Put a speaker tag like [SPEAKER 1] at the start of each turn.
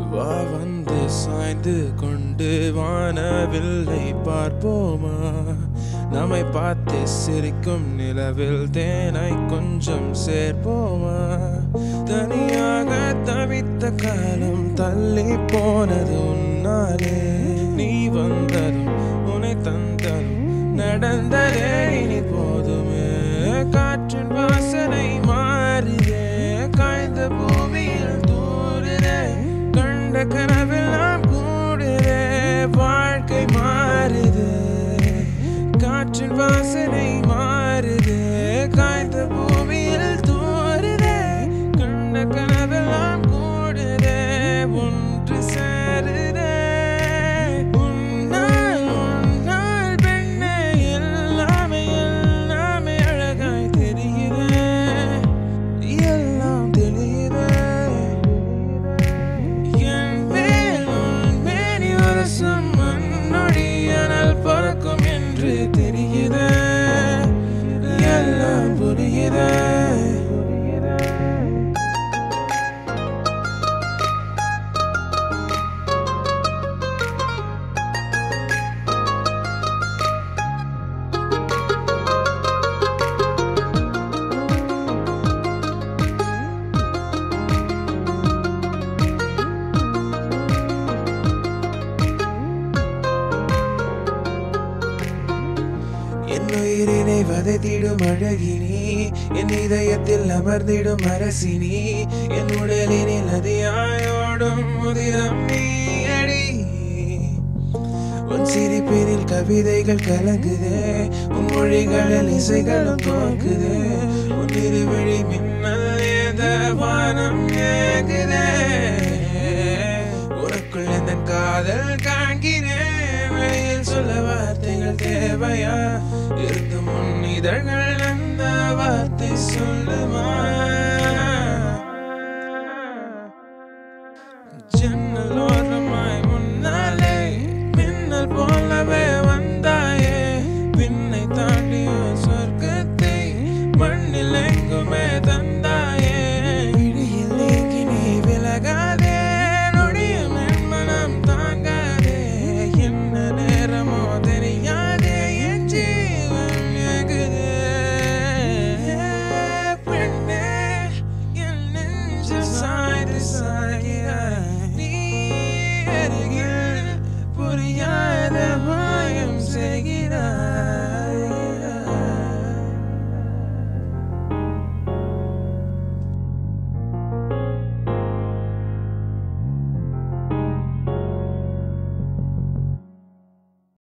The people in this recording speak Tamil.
[SPEAKER 1] வா வந்து சாய்ந்து கொண்டு வானவில்லை பார்ப்போமா நம்மை பார்த்து சிரிக்கும் நிலவில் தேனை கொஞ்சம் சேர்ப்போமா தனியாக தவித்த காலம் தள்ளி போனது உன்னாலே நீ வந்ததும் உன்னை தந்ததும் நடந்ததே இனி போதுமே காற்றின் வாசனை மாறுதே காய்ந்த பூமியில் தூருதே கண்ட கனவெல்லாம் கூடுதே வாழ்க்கை மாறுதே காற்றின் வாசனை மாறுதே காய்ந்த பூமியில் தூருதே கண்ட கனவெல்லாம் கூடுதே ஒன்று சேருதே உன்னால் உன்னால் பெண்ணே எல்லாமே எல்லாமே அழகாய் தெரியுதே எல்லாம் தெரியுதே என் மேல் உன் மேனி உரசும் மண்ணொடியானால் பறக்கும் என்று தெரியுதே எல்லாம் புரியுதே என் உயிரினை வதைத்திடும் அழகினி என் இதயத்தில் அமர்ந்திடும் அரசினி என் உடலினில் நதியாயோடும் முதிரம் நீயடி உன் சிரிப்பினில் கவிதைகள் கலங்குதே உன் மொழிகளில் இசைகளும் தோக்குதே உன் இருவழி மின்னல் ஏத வானம் ஏகுதே உனக்குள் இந்த காதல் காண்கிறேன் வெளியில் சொல்ல வார்த்தைகள் தேவையா இருந்து முன் இதழ்கள் அந்த வார்த்தை சொல்லுமா ஜன்னலோ